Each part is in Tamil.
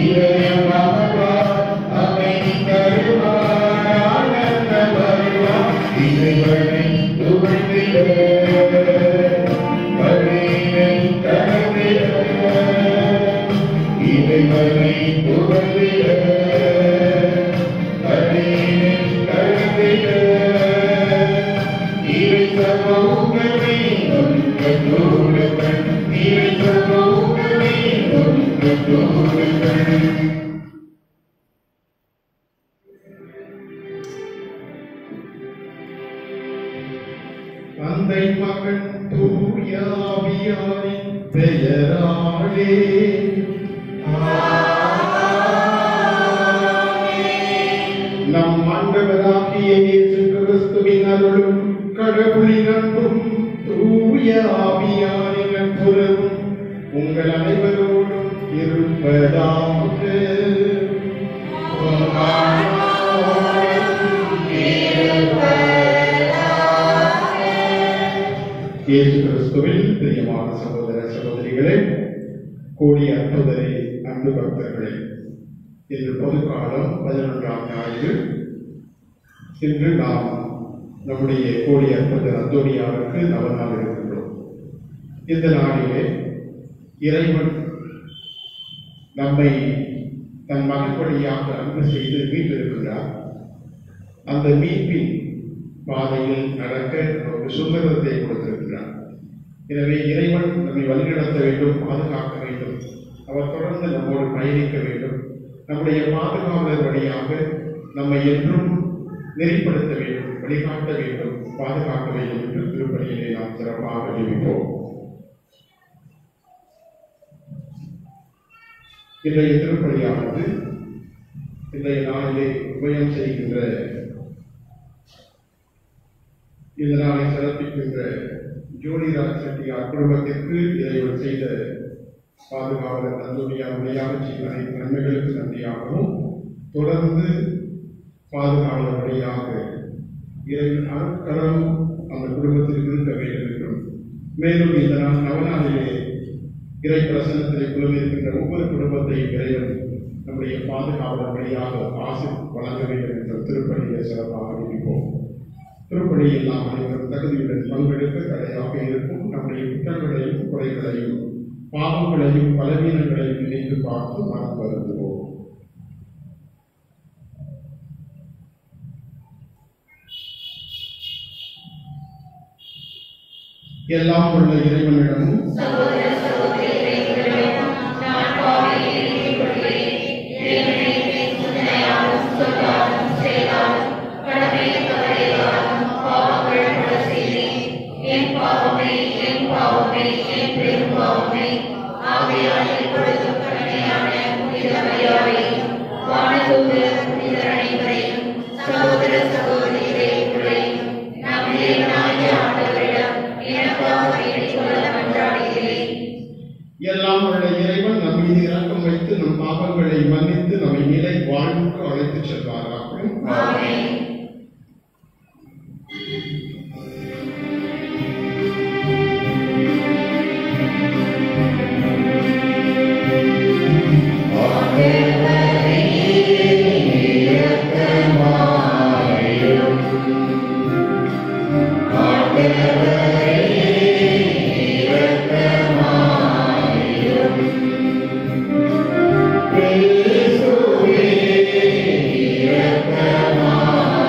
தந்தை மகன் தூயாவியாரின் பெயராலே நம் ஆண்டவராகிய இயேசு கிறிஸ்துவின் அருளும் கடவுளின் அன்பும் தூய ஆவியாரின் நட்புறவும் உங்கள் அனைவரோடும் இருப்பதாக இயேசு கிறிஸ்துவில் பிரியமான சகோதர சகோதரிகளே கோடி அற்புதரே அன்பு பக்தர்களே இன்று பொதுக்காலம் பதினொன்றாம் ஞாயிறு இன்று நாம் நம்முடைய கோடி அற்புதர் அந்தோனியாருக்கு நவநாள் இருக்கின்றோம் இந்த நாளிலே இறைவன் நம்மை தன் மகன் வழியாக அன்பு செய்து மீட்டிருக்கிறார் அந்த மீட்பின் பாதையில் நடக்க நமக்கு சுதந்திரத்தை கொடுத்திருக்கிறார் எனவே இறைவன் நம்மை வழிநடத்த வேண்டும் பாதுகாக்க வேண்டும் அவர் தொடர்ந்து நம்மோடு பயணிக்க வேண்டும் நம்முடைய பாதுகாவலர் வழியாக நம்மை என்றும் நெறிப்படுத்த வேண்டும் வழிகாட்ட வேண்டும் பாதுகாக்க வேண்டும் என்று திருப்பணியிலே நாம் சிறப்பாக ஜெபிப்போம் இன்றைய திருப்பணியானது இன்றைய நாளிலே உபயம் செய்கின்ற இந்த நாளை சிறப்பிக்கின்ற ஜோடிராஜ் செட்டியார் குடும்பத்திற்கு இறைவன் செய்த பாதுகாவலர் தந்துடைய வழியாக செய்த அனைத்து நன்மைகளுக்கு நன்றியாகவும் தொடர்ந்து பாதுகாவலர் வழியாக இறைவன் அருட்கரம் அந்த குடும்பத்திற்கு இருக்க வேண்டும் என்றும் மேலும் இந்த நாள் நவநாளிலே இறை பிரசனத்திலே குழுவிருக்கின்ற ஒவ்வொரு குடும்பத்தையும் இறைவன் நம்முடைய பாதுகாவலர் வழியாக ஆசி வழங்க வேண்டும் என்ற திருப்பணியை சிறப்பாக அறிவிப்போம் திருப்பணியில் நாம் அனைவரும் தகுதியுடன் பங்கெடுக்க தடையாக இருக்கும் நம்முடைய குற்றங்களையும் குறைகளையும் பாவங்களையும் பலவீனங்களையும் நினைத்து பார்த்து மனம் வருந்துவோம் எல்லாம் உள்ள இறைவனிடமும் சகோதர சகோதரிகளே உங்களிடம் நான் பாவியை ஏற்றுக்கொள்கிறேன் இறைவனை சிந்தனையாலும் சொல்லாலும் செயலாலும் கடமை தவறையாலும் பாவங்கள் பல செய்தேன் என் பாவமே என் பாவமே என் பெரும் பாவமே ஆகையால் எப்பொழுதும் கடமையான புனித மரியாதையும் வானதூதர் புனிதர் அனைவரையும் சகோதர சகோதரிகளே உங்களையும் நம் இறைவனாகிய ஆண்டவரிடம் எனக்காக வேண்டிக் கொள்ள மன்றாடுகிறேன் எல்லாம் உள்ள இறைவன் நம் மீது இரக்கம் வைத்து நம் பாவங்களை மன்னித்து நம்மை நிலை வாழ்வுக்கு அழைத்துச் செல்வாராக ஆமென் இயேசுவே இரக்கமாயிரும்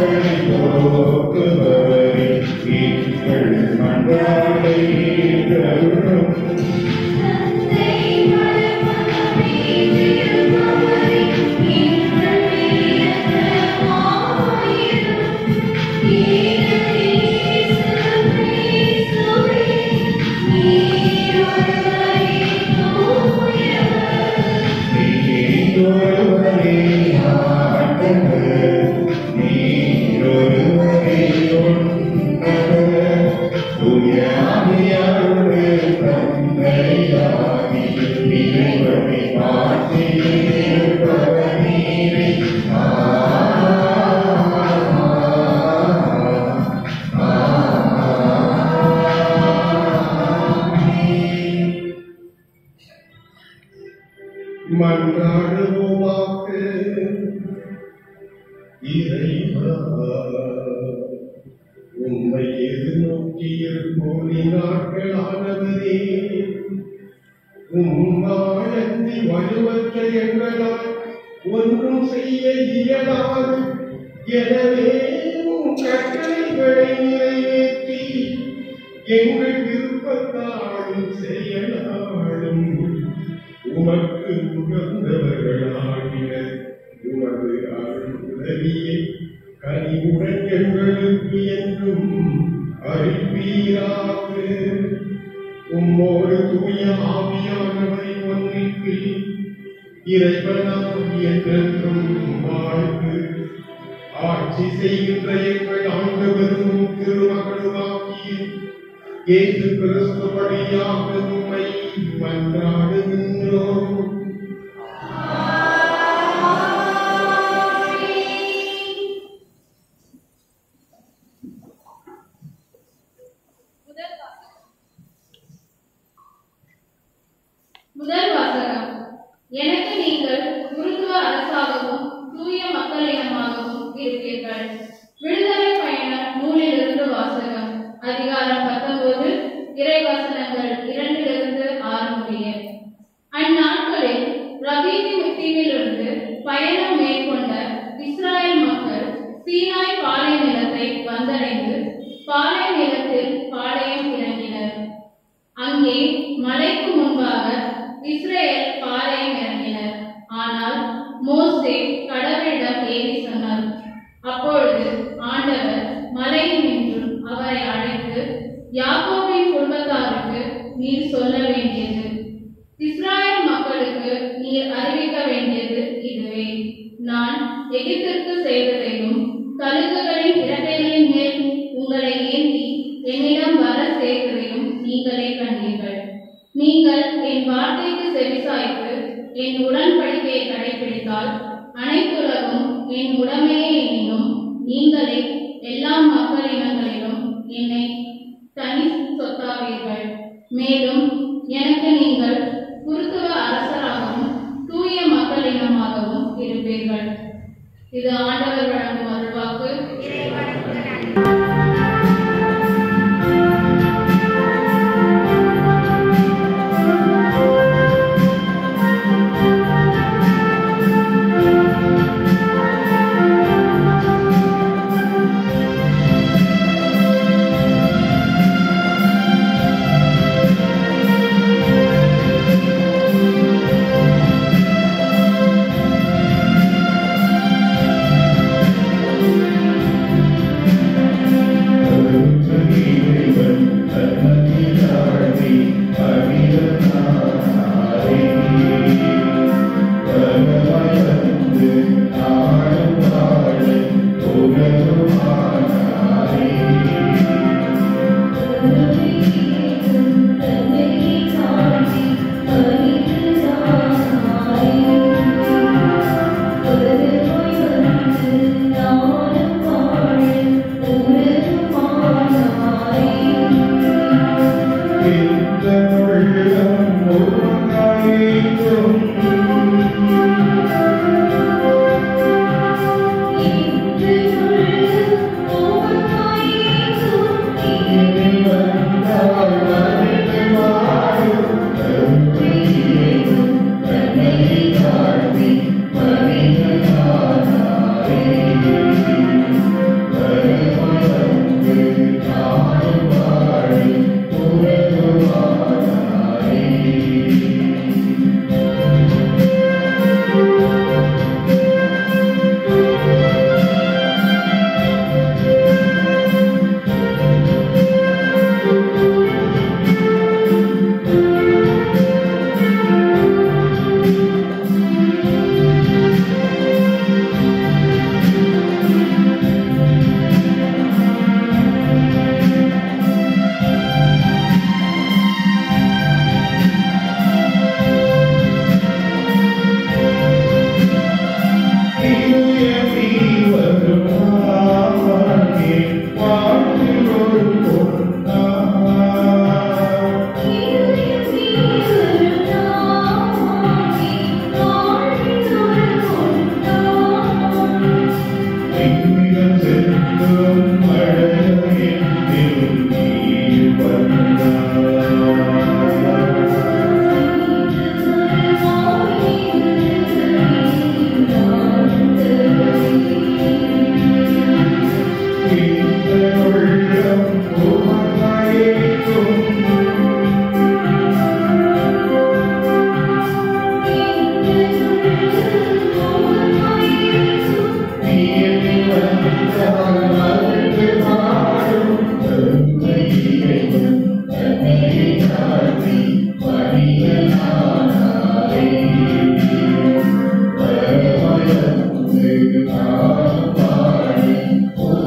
பாவங்களை போக்குபவரே எங்கள் மன்றாட்டை ஏற்றருளும் நீரொருவரே ஆண்டவர், நீரொருவரே உன்னதர். தூய ஆவியாரோடு தந்தையாகி இறைவனை மாற்றியிருப்பவர் நீரே. மன்றாடுவோமாக இறைவா உம்மை எதிர்நோக்கியிருப்போம் நாட்களானவரே உம்மாழந்தி வலுவற்ற எங்களால் ஒன்றும் செய்ய இயலாது எனவே உம் கட்டளைகளை நிறைவேற்றி எங்கள் விருப்பத்தாலும் செயலாலும் உமக்கு உகந்தவர்களாகிய உமது அருள் உதவியை கனிவுடன் எங்களுக்கு என்றும் அறிவீராக உம்மோடு தூய ஆவியானவரை ஒன்றிற்கு இறைவனாம் என்றென்றும் வாழ்ந்து ஆட்சி செய்கின்ற எங்கள் ஆண்டவரும் திருமகளுமாகிய இயேசு கிறிஸ்து வழியாக உம்மை மன்றாடுகின்றோம் முதல் வாசகம். முதல் வாசகம் எனக்கு நீங்கள் குருத்துவ அரசாகவும் தூய மக்களிடமாகவும் இருப்பீர்கள் விடுதலை பயணம் நூலிலிருந்து வாசகம் அதிகாரம் பத்தொன்பது இறைவசனங்கள் இரண்டிலிருந்து ஆறு முடிய அந்நாட்களில் ரபீதி தீவிலிருந்து பயணம் மேற்கொண்ட இஸ்ராயேல் மக்கள் சீனாய் பாலை நிலத்தை வந்தடைந்து பாலை நிலத்தில் பாளையம் இறங்கினர் அங்கே மலைக்கு முன்பாக இஸ்ரேல் பாளையம் இறங்கினர் ஆனால் மோசே கடவுளிடம் ஏறி சொன்னார் அப்பொழுது ஆண்டவர் மலையில் நின்றும் அவரை அழைத்து யாக்கோபின் குடும்பத்தாருக்கு நீர் சொல்ல வேண்டியது இஸ்ராயேல் மக்களுக்கு நீர் அறிவிக்க வேண்டியது இதுவே நான் எகிப்திற்கு செய்ததையும் கழுகுகளின் இறக்கைகளின் மேல் உங்களை ஏந்தி என்னிடம் வர சேர்த்ததையும் நீங்களே கண்டீர்கள் நீங்கள் என் வார்த்தைக்கு செவிசாய்த்து என் உடன்படிக்கையை கடைபிடித்தால் அனைத்துலகும் என் உடமையே எனினும் நீங்களே எல்லா மக்களினங்களிலும் என்னை தனி சொத்தாவீர்கள் மேலும் எனக்கு நீங்கள் குருத்துவ அரசராகவும் தூய மக்களினமாகவும் இருப்பீர்கள் இது ஆண்டவர் வழங்கும் அருள்வாக்கு உருவாகும்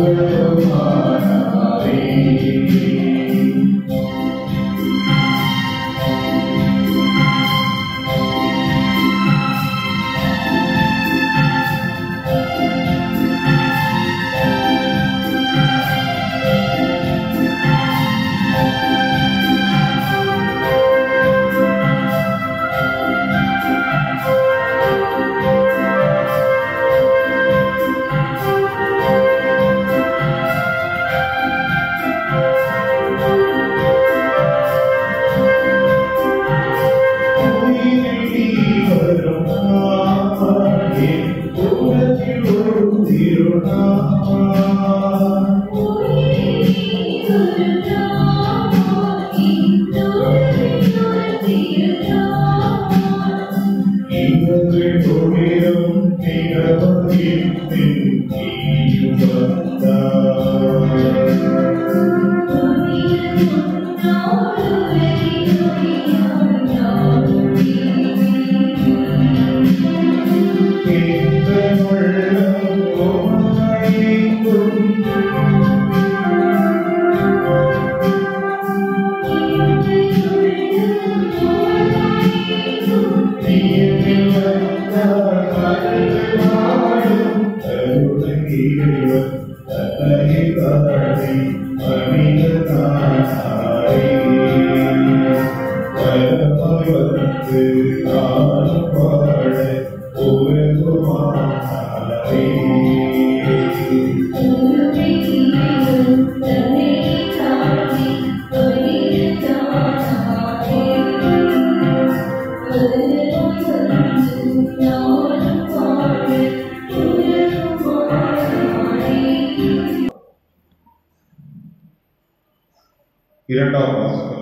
இரண்டாம் வாசகம்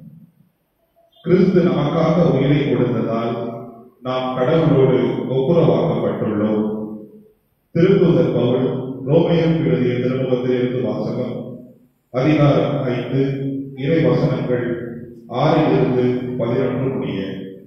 கிறிஸ்து நமக்காக உயிரை கொடுத்ததால் நாம் கடவுளோடு ஒப்புரவாக்கப்பட்டுள்ளோம் திருப்புதர் பவுல் ரோமையருக்கு எழுதிய திருமுகத்திலிருந்து வாசகம் அதிகாரம் ஐந்து இறை வசனங்கள் ஆறிலிருந்து பதினொன்று முடிய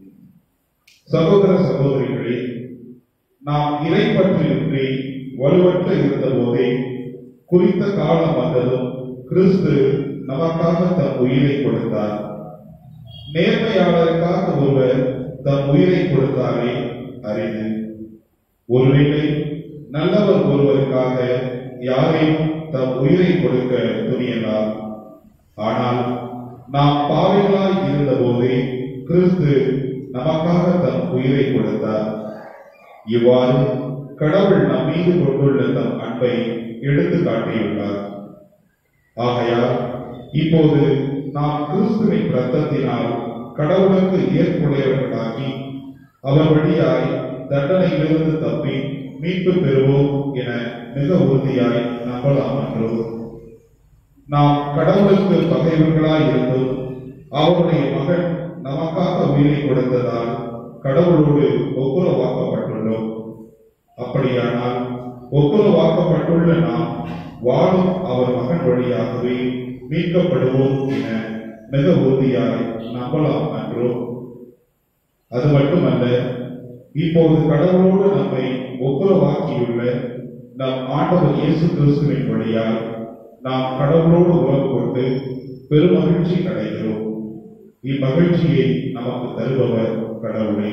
சகோதர சகோதரிகளே நாம் இறை பற்றியின்றி வலுவற்ற இருந்தபோதே குறித்த காலம் வந்ததும் கிறிஸ்து நமக்காக தம் உயிரை கொடுத்தார் நேர்மையாளருக்காக ஒருவர் தம் உயிரை கொடுத்தாரே அரிது ஒருவேளை நல்லவர் ஒருவருக்காக யாரையும் தம் உயிரை கொடுக்க துணியலாம் ஆனால் நாம் பாவிகளாய் இருந்தபோதே கிறிஸ்து நமக்காக தம் உயிரை கொடுத்தார் இவ்வாறு கடவுள் நம் மீது கொண்டுள்ள தம் அன்பை எடுத்து காட்டியுள்ளார் ஆகையால் இப்போது நாம் கிறிஸ்துவின் இரத்தத்தினால் கடவுளுக்கு ஏற்புடையவர்களாகி அவர் வழியாய் தண்டனையிலிருந்து தப்பி மீட்பு பெறுவோம் என மிக உறுதியாய் நம்பலாம் அன்றோ நாம் கடவுளுக்கு பகைவர்களாய் இருந்தும் அவருடைய மகன் நமக்காக உயிரை கொடுத்ததால் கடவுளோடு ஒப்புரவாக்கப்பட்டுள்ளோம் அப்படியானால் ஒப்புரவாக்கப்பட்டுள்ள நாம் வாழும் அவர் மகன் வழியாகவே மீட்கப்படுவோம் என மிக உறுதியாய் நம்பலாம் அன்றோ அது மட்டுமல்ல இப்போது கடவுளோடு நம்மை ஒப்புரவாக்கியுள்ள நம் ஆண்டவர் இயேசு கிறிஸ்துவின் வழியால் நாம் கடவுளோடு உறவு கொண்டு பெருமகிழ்ச்சி அடைகிறோம் இம்மகிழ்ச்சியை நமக்கு தருபவர் கடவுளே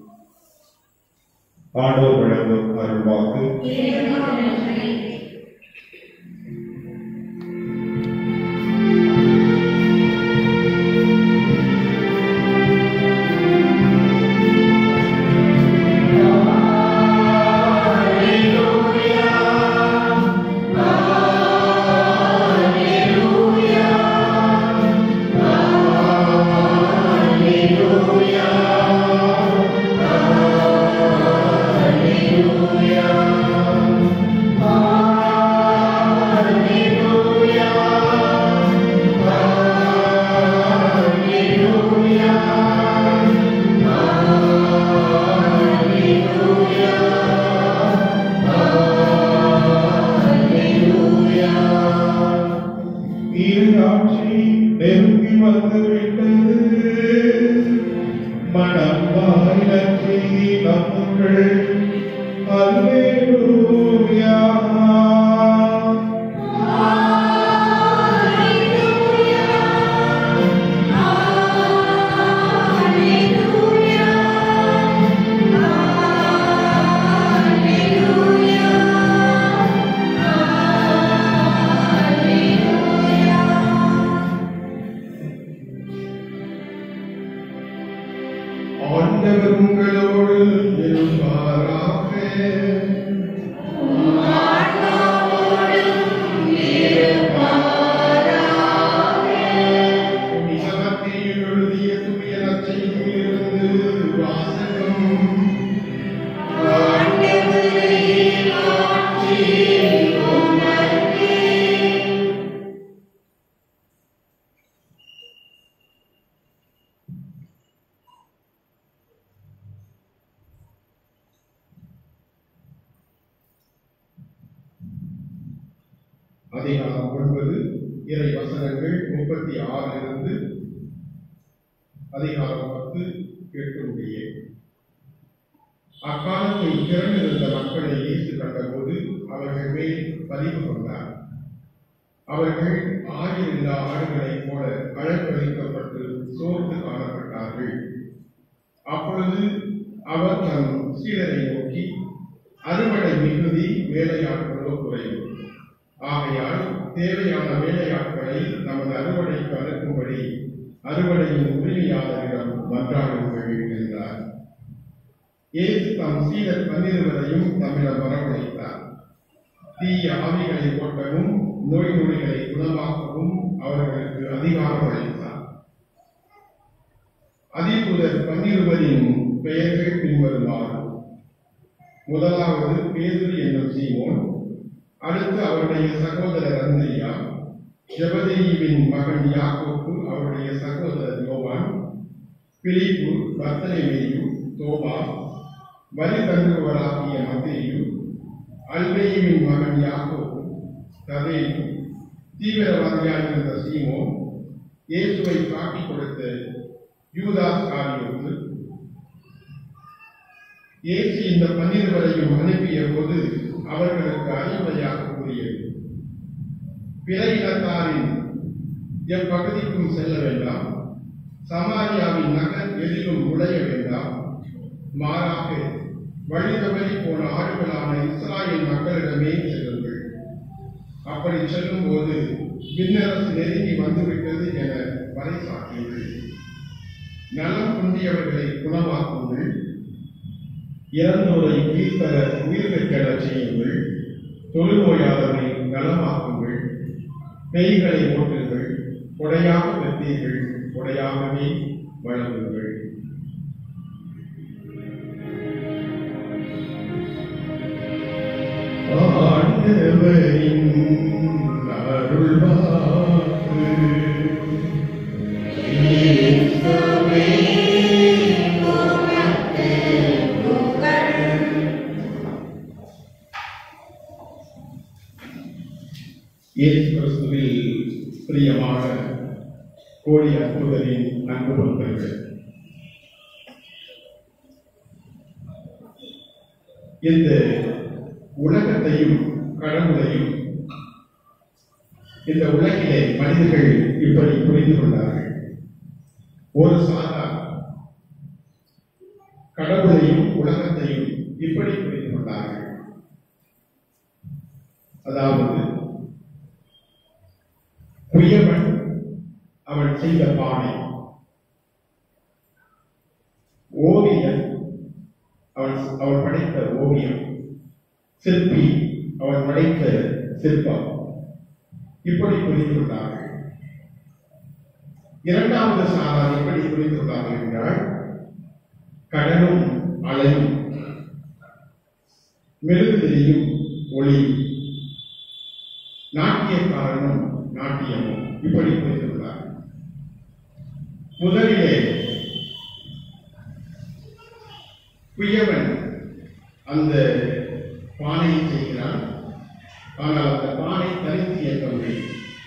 ஆண்டோர் வழங்கும் அருள்வாக்கு இறையாட்சி நெருங்கி வந்துவிட்டது மனம் வாயின செய்தி நம்புங்கள் அல்லேலூயா அதிகாரம் ஒன்பது இறை வசனங்கள் முப்பத்தி ஆறிலிருந்து அதிகாரம் பத்து கேட்க முடிய அக்காலத்தில் திரண்டிருந்த மக்களை இயேசு கண்டபோது அவர்கள் மேல் பதிவு கொண்டார் அவர்கள் ஆயிரில்லா ஆடுகளைப் போல அழகழிக்கப்பட்டு சோர்ந்து காணப்பட்டார்கள் அப்பொழுது அவர் தம் சீடரை நோக்கி அறுவடை மிகுதி வேலையாட்களோ குறைவு ஆகையால் தேவையான வேலையாட்களை நமது அறுவடைக்கு அனுப்பும்படி அறுவடையின் உரிமையாளரிடம் மன்றாடுங்கள் என்றார் இயேசு தம் சீடர் பன்னிருவரையும் தம்மிடம் வரவழைத்தார் தீய ஆவிகளை ஓட்டவும் நோய் நொடிகளை குணமாக்கவும் அவர்களுக்கு அதிகாரம் அளித்தார் அதிபுதர் பன்னிருவரின் பெயர்கள் பின்வருமாறு முதலாவது பேதுரு என்னும் சீமோன் அடுத்து அவருடைய சகோதரர் அந்திரியா ஜெபதேயுவின் மகன் யாக்கோப்பு அவருடைய சகோதரர் யோவான் பிலிப்பு பர்த்தலேமேயு தோமா வரி தங்குவராகிய மத்தேயு அல்பேயுவின் மகன் யாக்கோப்பு ததேயு தீவிரவாதியாக இருந்த சீமோன் இயேசுவை காட்டிக் கொடுத்த யூதாஸ் காரியோத்து இயேசு இந்த பன்னிருவரையும் அனுப்பிய போது அவர்களுக்கு அறிவுரையாக கூறியது பிற இனத்தாரின் எப்பகுதிக்கும் செல்ல வேண்டாம் சமாரியாவின் நகர் எதிலும் நுழைய வேண்டாம் மாறாக வழி தவறி போன ஆடுகளான இஸ்ராயேல் மக்களிடமே செல்லுங்கள் அப்படி செல்லும் போது விண்ணரசு நெருங்கி வந்துவிட்டது என பறைசாற்றுங்கள் நலம் குன்றியவர்களை குணமாக்குங்கள் இறந்தோரை உயிர்த்தர உயிர் பெற்றச் செய்யுங்கள் தொழுநோயாளரை நலமாக்குங்கள் பேய்களை ஓட்டுங்கள் கொடையாக பெற்றீர்கள் கொடையாகவே வழங்குங்கள் ஆண்டவரின் அருள்வாக்கு இயேசுவே இயேசு கிறிஸ்துவில் பிரியமான கோடி அற்புதரின் அன்பு மக்கள்கள் இந்த உலகத்தையும் கடவுளையும் இந்த உலகிலே மனிதர்கள் இப்படி புரிந்து கொண்டார்கள் ஒரு சாதா கடவுளையும் உலகத்தையும் இப்படி புரிந்து கொண்டார்கள் அதாவது குயவன் அவன் செய்த பானை ஓவியன் அவன் அவன் படைத்த ஓவியம் சிற்பி அவன் படைத்த சிற்பம் இப்படி புரிந்து கொண்டார்கள் இரண்டாவது சாரார் எப்படி புரிந்து கொண்டார்கள் என்றால் கடலும் அலையும் மெழுகுதிரியும் ஒளி நாட்டியக்காரனும் நாட்டியமும் இப்படி புரிந்து கொண்டார்கள் முதலிலே குயவன் அந்த பானையை செய்கிறான் ஆனால் அந்த பானை தனித்து இயக்கவில்லை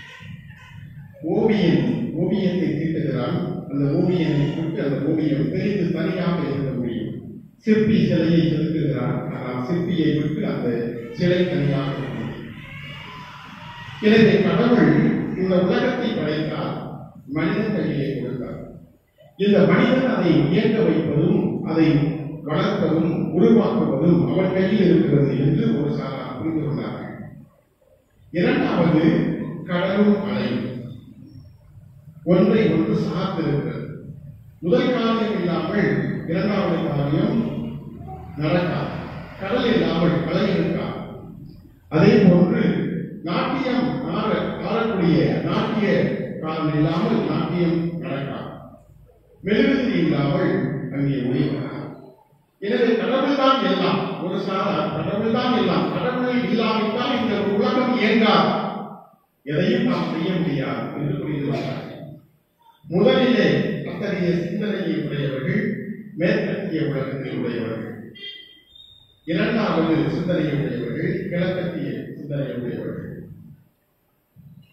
ஓவியன் ஓவியத்தை தீட்டுகிறான் அந்த ஓவியனை விட்டு அந்த ஓவியம் பிரிந்து தனியாக இருக்க முடியும் சிற்பி சிலையை செதுக்குகிறான் ஆனால் சிற்பியை விட்டு அந்த சிலை தனியாக இருக்க முடியும் எனவே கடவுள் இந்த உலகத்தை படைத்தார் மனிதன் கையிலே கொடுத்தார் இந்த மனிதன் அதை இயங்க வைப்பதும் அதை வளர்ப்பதும் உருவாக்குவதும் அவன் கையில் இருக்கிறது என்று ஒரு சாரார் புரிந்து கொண்டார்கள் இரண்டாவது கடலும் அலையும் ஒன்றை ஒன்று சார்ந்திருக்கிறது முதல் காரியம் இல்லாமல் இரண்டாவது காரியம் நடக்காது கடல் இல்லாமல் அலை இருக்காது அதே போன்று நாட்டியம் ஆட ஆடக்கூடிய நாட்டிய காலம் இல்லாமல் நாட்டியம் நடக்காது மெழுகுதிரி இல்லாமல் அங்கே ஒளி வராது எனவே கடவுள் தான் எல்லாம் ஒரு சாரார் கடவுள் தான் எல்லாம் கடவுள் இல்லாவிட்டால் இந்த உலகம் இயங்காது எதையும் நாம் செய்ய முடியாது என்று புரிந்து கொண்டார் முதலிலே அத்தகைய சிந்தனையை உடையவர்கள் மேற்கத்திய உலகத்தில் உடையவர்கள் இரண்டாவது சிந்தனையை உடையவர்கள் கிழக்கத்திய சிந்தனையை உடையவர்கள்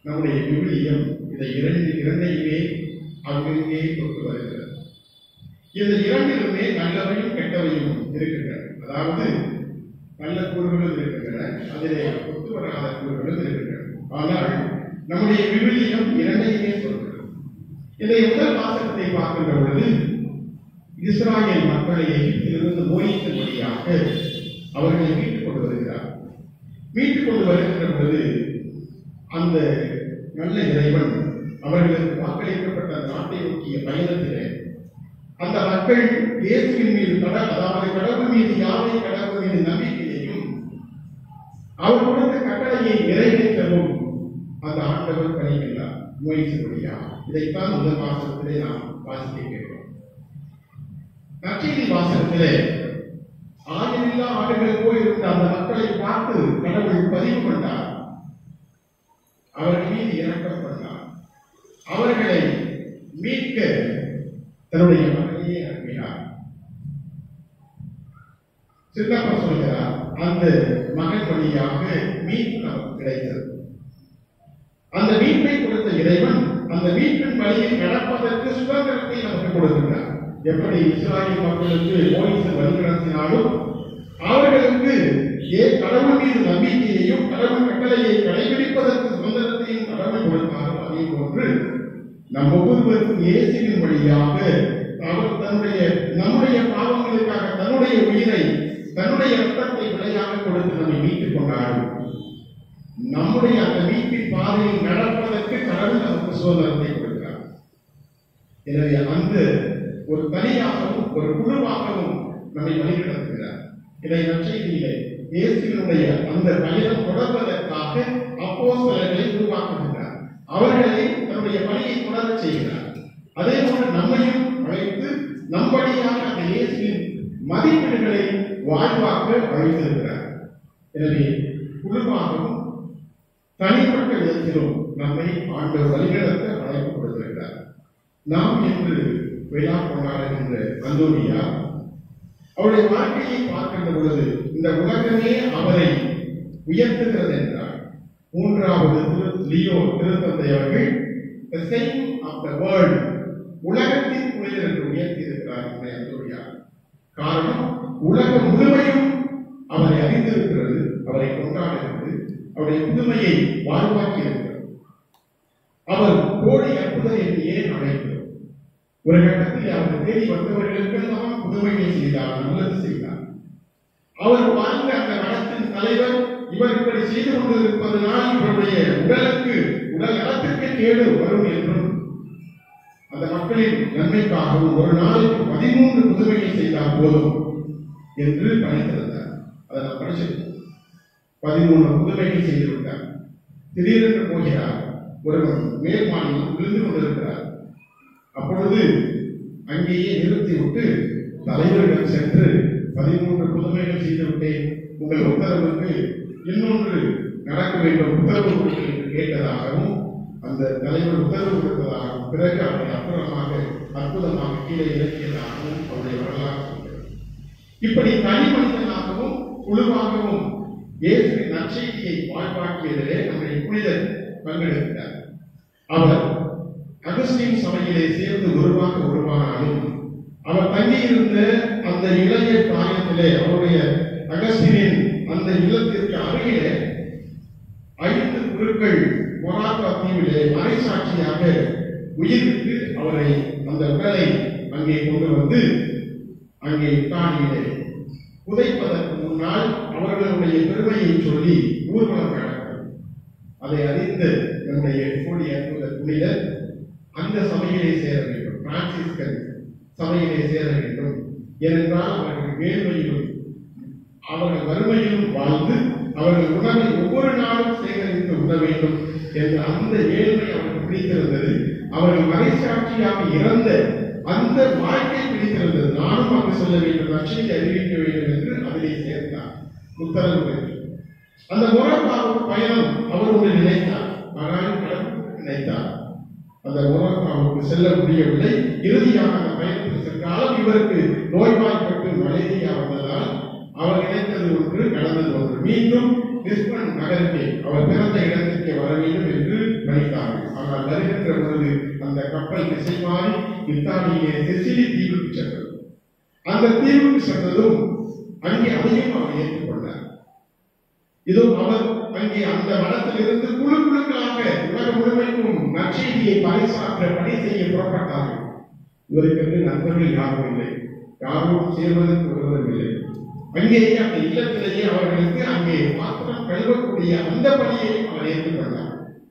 நம்முடைய விவிலியம் இதை இரண்டு இரண்டையுமே அங்கங்கே கொண்டு வருகிறது இந்த இரண்டிலுமே நல்லவையும் கெட்டவையும் இருக்கின்றன அதாவது நல்ல கூறுகளும் இருக்கின்றன அதிலே ஒத்து வராத கூறுகளும் இருக்கின்றன ஆனால் நம்முடைய விவிலியம் இரண்டையுமே சொல்கிறது இதை முதல் வாசகத்தை பார்க்கின்ற பொழுது இஸ்ராயேல் மக்களை எகிப்திலிருந்து மோயித்தின் வழியாக அவர்களை மீட்டுக் கொண்டு வருகிறார் மீட்டுக் கொண்டு வருகின்ற பொழுது அந்த நல்ல இறைவன் அவர்களுக்கு வாக்களிக்கப்பட்ட அந்த நாட்டை நோக்கிய பயணத்திலே அந்த மக்கள் இயேசுவின் மீது கடல் அதாவது கடவுள் மீது யாவை கடவுள் மீது நம்பிக்கையையும் அவர் கொடுத்த கட்டளையை நிறைவேற்றவும் அந்த ஆண்டவர் கணிக்கின்றார் முயற்சி வழியா இதைத்தான் முதல் வாசகத்திலே நாம் வாசிக்க கேட்டோம் நற்செய்தி வாசகத்திலே ஆயிரில்லா ஆடுகள் போயிருந்த அந்த மக்களை பார்த்து கடவுள் பதிவு கொண்டார் அவர்கள் மீது இறக்கம் கொண்டார் அவர்களை மீட்க தன்னுடைய மகனையே அனுப்பினார் சின்னப்பா சொல்கிறார் அந்த மகன் வழியாக மீட்பு நமக்கு கிடைத்தது அந்த மீட்பை கொடுத்த இறைவன் அந்த மீட்பின் வழியில் நடப்பதற்கு சுதந்திரத்தை நமக்கு கொடுக்கின்றார் எப்படி இஸ்ராயல் மக்களுக்கு மோயிசன் வழிநடத்தினாலும் அவர்களுக்கு ஏ கடவுள் மீது நம்பிக்கையையும் கடவுள் கட்டளையை கடைபிடிப்பதற்கு சுதந்திரத்தையும் கடவுள் கொடுத்தாரோ அதே போன்று நம் ஒவ்வொருவருக்கும் இயேசுவின் வழியாக அவர் தன்னுடைய நம்முடைய பாவங்களுக்காக தன்னுடைய உயிரை தன்னுடைய ரத்தத்தை விலையாக கொடுத்து நம்மை மீட்டுக் கொண்டாடும் நம்முடைய அந்த மீட்பின் பாதையில் நடப்பதற்கு கடவுள் நமக்கு சுதந்திரத்தை கொடுக்கிறார் எனவே அந்த ஒரு தனியாகவும் ஒரு குழுவாகவும் நம்மை வழிநடத்துகிறார் இதை நற்செய்தியிலே இயேசுவினுடைய அந்த பயணம் தொடர்வதற்காக அப்போஸ்தலர்களை உருவாக்குகின்றார் அவர்களை தன்னுடைய பணியை தொடரச் செய்கிறார் அதே போன்று நம்மையும் அழைத்து நம் வழியாக அந்த இயேசுவின் மதிப்பீடுகளை வாழ்வாக்க அழைத்திருக்கிறார் எனவே குழுவாகவும் தனிப்பட்ட விதத்திலும் நம்மை ஆண்டவர் வழிநடத்த அழைப்பு கொடுத்திருக்கிறார் நாம் இன்று விழா கொண்டாடுகின்ற அந்தோனியா அவருடைய வாழ்க்கையை பார்க்கின்ற பொழுது இந்த உலகமே அவரை உயர்த்துகிறது என்றார் மூன்றாவது திரு லியோ திருத்தந்தை அவர்கள் the saint of the world உலகத்தின் புனிதர் என்று உயர்த்தி இருக்கிறார் இந்த அந்தோனியா காரணம் உலகம் முழுமையும் அவரை அறிந்திருக்கிறது அவரை கொண்டாடுகிறது அவருடைய புதுமையை வாழ்வாக்கி இருக்கிறது அவர் கோடி அற்புதர் என்று ஏன் அழைக்கிறோம் ஒரு கட்டத்தில் அவர் தேடி வந்தவர்களுக்கெல்லாம் புதுமையை செய்தார் நல்லது செய்தார் அவர் வாழ்ந்த அந்த மடத்தின் தலைவர் இவர் இப்படி செய்து கொண்டிருப்பதனால் இவருடைய உடலுக்கு உடல் நலத்திற்கு கேடு வரும் என்றும் அந்த மக்களின் நன்மைக்காகவும் ஒரு நாளைக்கு பதிமூன்று புதுமையை செய்தால் போதும் என்று கணித்திருந்தார் அதை நான் படிச்சிருக்கோம் பதிமூன்று புதுமைகள் செய்து விட்டார் திடீரென்று போகிறார் ஒருவர் மேல் மாநிலம் விழுந்து கொண்டிருக்கிறார் அப்பொழுது அங்கேயே நிறுத்திவிட்டு தலைவரிடம் சென்று பதிமூன்று புதுமைகள் செய்து விட்டேன் உங்கள் உத்தரவுக்கு இன்னொன்று நடக்க வேண்டும் உத்தரவு கொடுங்கள் என்று கேட்டதாகவும் அந்த தலைவர் உத்தரவு கொடுத்ததாகவும் பிறகு அவரை அற்புதமாக அற்புதமாக கீழே இறக்கியதாகவும் அவருடைய வரலாறு சொல்கிறது இப்படி தனி மனிதனாகவும் குழுவாகவும் இயேசுவின் நற்செய்தியை வாழ்வாக்கியதிலே நம்முடைய புனிதர் பங்கெடுக்கிறார் அவர் அகஸ்டின் சபையிலே சேர்ந்து உருவாக உருவானாலும் அவர் தங்கியிருந்த அந்த இளைய காரியத்திலே அவருடைய அகஸ்டினின் அந்த இல்லத்திற்கு அருகிலே ஐந்து குருக்கள் மொராக்கா தீவிலே மறைசாட்சியாக உயிர்விட்டு அவரை அந்த உடலை அங்கே கொண்டு வந்து அங்கே இத்தாலியிலே புதைப்பதற்கு முன்னால் அவர்களுடைய பெருமையை சொல்லி ஊர்வலம் நடக்கும் அதை அறிந்து நம்முடைய கூடிய அற்புத புனிதர் அந்த சபையிலே சேர வேண்டும் பிரான்சிஸ்கன் சபையிலே சேர வேண்டும் ஏனென்றால் அவர்கள் வேர்வையிலும் அவர்கள் வறுமையிலும் வாழ்ந்து அவர்கள் உணவை ஒவ்வொரு நாளும் சேகரித்து உண்ண வேண்டும் என்ற அந்த ஏழ்மை அவர்கள் பிடித்திருந்தது அவர்கள் மறைசாட்சியாக இறந்த அந்த வாழ்க்கை பிடித்திருந்தது நானும் அங்கு செல்ல வேண்டும் நற்செய்தி அறிவிக்க வேண்டும் என்று அதிலே சேர்ந்தார் உத்தரவு பெற்று அந்த மொரக்காவுக்கு பயணம் அவர் ஒன்று நினைத்தார் ஆனால் கடவுள் நினைத்தார் அந்த மொரக்காவுக்கு செல்ல முடியவில்லை இறுதியாக அந்த பயணத்தில் சென்றாலும் இவருக்கு நோய்வாய்ப்பட்டு மலேரியா வந்ததால் அவர் நினைத்தது ஒன்று நடந்தது ஒன்று மீண்டும் லிஸ்பன் நகருக்கு அவர் பிறந்த இடத்திற்கு வர வேண்டும் என்று பணி கப்பல் திசை மாறி இத்தாலியிலே செசிலி தீவுக்கு சென்றது அந்த தீவுக்கு சென்றதும் அங்கே அதையும் அவர் ஏற்றுக்கொண்டார் இதோ அவர் அங்கே அந்த மடத்திலிருந்து குழு குழுக்களாக உலகம் முழுமைக்கும் நற்செய்தியை பரிசாற்ற பணி செய்ய புறப்பட்டார்கள் இவருக்கு நண்பர்கள் யாரும் இல்லை யாரும் சேர்வதற்கு ஒருவரும் இல்லை அங்கேயே அந்த இல்லத்திலேயே அவர்களுக்கு அங்கே பாத்திரம் கழுவக்கூடிய அந்த பணியை அவர் ஏற்றுக்கொண்டார்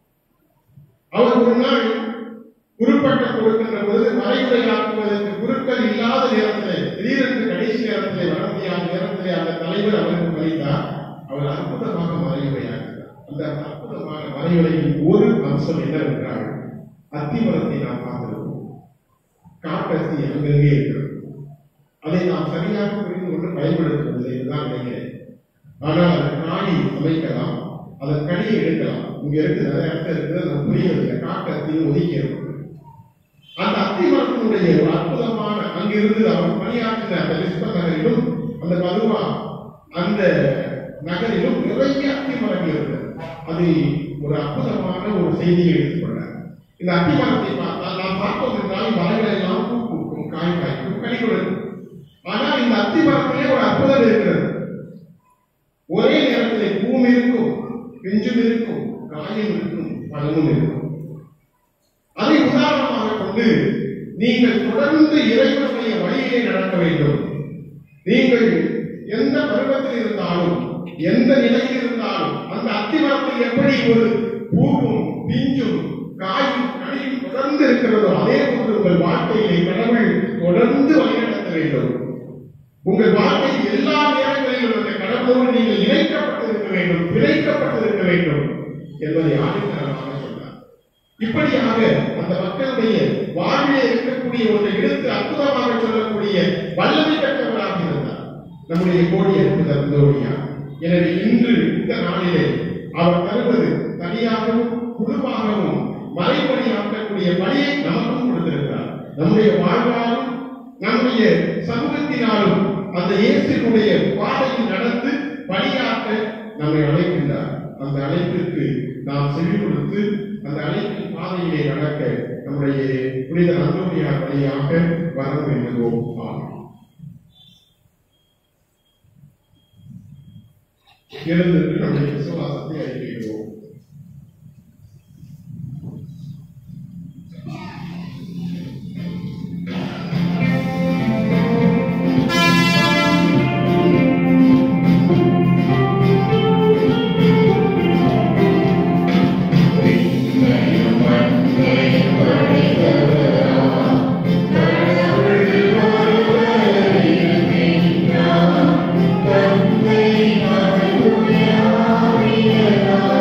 அவர் ஒரு நாள் குருப்பட்ட கொடுக்கின்ற பொழுது மறைவுரையாக்குவதற்கு குருக்கள் இல்லாத நேரத்திலே திடீரென்று கடைசி நேரத்திலே வளர்ந்தியான நேரத்திலே அந்த தலைவர் அவருக்கு அளித்தார் அவர் அற்புதமாக மறைவுரையாக்கினார் அந்த அற்புதமான மறைவுரையின் ஒரு அம்சம் என்னவென்றால் அத்திமரத்தை நாம் பார்த்திருக்கோம் காட்டத்தி அங்கங்கே இருக்கிறது அதை நாம் சரியாக புரிந்து கொண்டு பயன்படுத்துவதில்லை என்றுதான் நினைக்கிறேன் ஆனால் அதன் காயை சமைக்கலாம் அதன் கனியை எடுக்கலாம் இங்க இருக்கு நிறைய இடத்துல இருக்குது அது புரியவில்லை காட்டத்தில் ஒதுக்கி இருக்கும் அந்த அத்திமரத்தினுடைய ஒரு அற்புதமான அங்கிருந்து அவர் பணியாற்றின அந்த லிஸ்ப நகரிலும் அந்த மதுவா அந்த நகரிலும் நிறைய அத்திமரங்கள் இருந்தது அது ஒரு அற்புதமான ஒரு செய்தியை எடுத்துக்கொண்டார் இந்த அத்திமரத்தை பார்த்தால் நாம் பார்த்தோம் என்றால் மரங்கள் எல்லாம் பூ பூக்கும் காய் காய்க்கும் கனி கொடுக்கும் ஆனால் இந்த அத்திமரத்திலே ஒரு அற்புதம் இருக்கிறது ஒரே நேரத்திலே பூவும் இருக்கும் பிஞ்சும் இருக்கும் காயும் இருக்கும் பழமும் இருக்கும் அதை உதாரணமாக கொண்டு நீங்கள் தொடர்ந்து இறைவனுடைய வழியிலே நடக்க வேண்டும் நீங்கள் எந்த பருவத்தில் இருந்தாலும் எந்த நிலையில் இருந்தாலும் அந்த அத்திமரத்தில் எப்படி ஒரு பூவும் பிஞ்சும் காயும் கனியும் தொடர்ந்து இருக்கிறதோ அதே போன்று உங்கள் வாழ்க்கையிலே கடவுள் தொடர்ந்து வழிநடத்த வேண்டும் உங்கள் வாழ்க்கையில் எல்லா நேரங்களிலும் அந்த கடவுளோடு நீங்கள் இணைக்கப்பட்டிருக்க வேண்டும் பிணைக்கப்பட்டிருக்க வேண்டும் என்பதை ஆணித்தரமாக சொன்னார் இப்படியாக அந்த மக்களுடைய வாழ்விலே இருக்கக்கூடிய ஒன்றை எடுத்து அற்புதமாக சொல்லக்கூடிய வல்லமை பெற்றவராக இருந்தார் நம்முடைய கோடி அற்புதர் தோழியா எனவே இன்று இந்த நாளிலே அவர் தருவது தனியாகவும் குழுவாகவும் மறைபணியாற்றக்கூடிய பணியை நமக்கும் கொடுத்திருக்கிறார் நம்முடைய வாழ்வாலும் நம்முடைய சமூகத்தினாலும் அந்த இயேசுடைய பாதையில் நடந்து பணியாற்ற நம்மை அழைக்கின்றார் அந்த அழைப்பிற்கு நாம் செவி கொடுத்து அந்த அழைப்பின் பாதையிலே நடக்க நம்முடைய புனித அந்தோனியார் வழியாக வர வேண்டுவோம் ஆமென். எழுந்திருந்து நம்முடைய விசுவாசத்தை அறிவிக்கிறோம் Thank